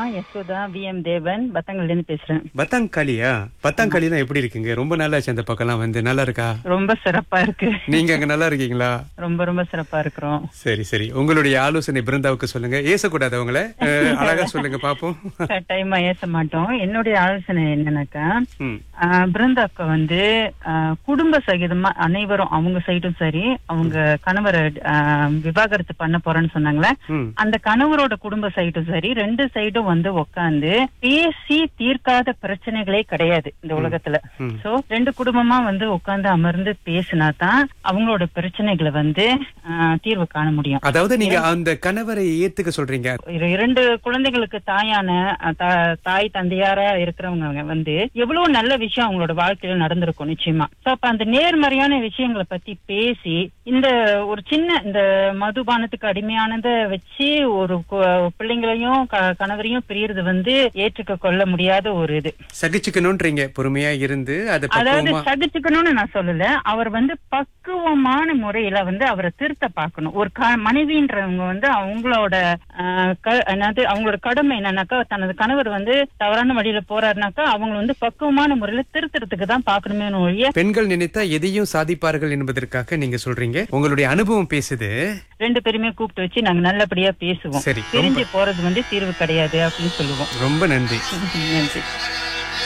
Yashoda V M தேவன் பத்தங்கள்ல இருந்து பேசுறேன் பத்தாங்காலியா பத்தாங்காலிலாம் எப்படி இருக்குங்க ரொம்ப நல்லா ஆச்சு அந்த பக்கம்லாம் வந்து நல்லா இருக்கா ரொம்ப சிறப்பா இருக்கு நீங்க அங்க நல்லா இருக்கீங்களா ரொம்ப ரொம்ப சிறப்பா இருக்கிறோம் சரி சரி உங்களுடைய ஆலோசனை பிருந்தாவுக்கு சொல்லுங்க ஏசக்கூடாது அவங்கள அஹ், அழகா சொல்லுங்க பாப்போம் கட்டாயமா ஏச மாட்டோம் என்னுடைய ஆலோசனை என்னன்னாக்கா ம். ஆஹ், பிருந்தாக்கா வந்து ஆஹ், குடும்ப சகிதமா அனைவரும் அவங்க சைடும் சரி அவங்க கணவரை ஆஹ், விவாகரத்து பண்ண போறேன்னு சொன்னாங்களே ம். அந்த கணவரோட குடும்ப சைடும் சரி ரெண்டு சைடும் வந்து உட்காந்து பேசி தீர்க்காத பிரச்சனைகளே கிடையாது இந்த உலகத்துல ம். சோ ரெண்டு குடும்பமா வந்து உட்கார்ந்து அமர்ந்து பேசினா தான் அவங்களோட பிரச்சனைகளை வந்து ஆஹ், தீர்வு காண முடியும் அதாவது நீங்க அந்த கணவரை ஏத்துக்க சொல்றீங்க இரு- இரண்டு குழந்தைகளுக்கு தாயான அஹ், தா- தாய் தந்தையாரா இருக்கிறவங்க வந்து எவ்வளவு நல்ல விஷயம் அவங்களோட வாழ்க்கையில நடந்திருக்கும் நிச்சயமா சோ அப்ப அந்த நேர்மறையான விஷயங்களை பத்தி பேசி இந்த ஒரு சின்ன இந்த மதுபானத்துக்கு அடிமையானதை வச்சு ஒரு கு- பிள்ளைங்களையும் க- கணவரையும் பிரியறது வந்து ஏற்றுக்க கொள்ள முடியாத ஒரு இது சகிச்சுக்கணும்ன்றீங்க பொறுமையா இருந்து அதை அதாவது பக்குவமா சகிச்சுக்கணும்னு நான் சொல்லல அவர் வந்து பக்குவமான முறையில வந்து அவரை திருத்த பார்க்கணும் ஒரு க மனைவின்றவங்க வந்து அவங்களோட ஆஹ், க- என்னது அவங்களோட கடமை என்னன்னாக்கா தனது கணவர் வந்து தவறான வழியில போறாருனாக்கா அவங்க வந்து பக்குவமான முறையில திருத்துறதுக்கு தான் பார்க்கணுமே ஒழிய பெண்கள் நினைத்தா எதையும் சாதிப்பார்கள் என்பதற்காக நீங்க சொல்றீங்க உங்களுடைய அனுபவம் பேசுது ரெண்டு பேருமே கூப்பிட்டு வச்சு நாங்க நல்லபடியா பேசுவோம் சரி, ரொம்ப- பிரிஞ்சு போறது வந்து தீர்வு கிடையாது அப்படின்னு சொல்லுவோம் ரொம்ப நன்றி நன்றி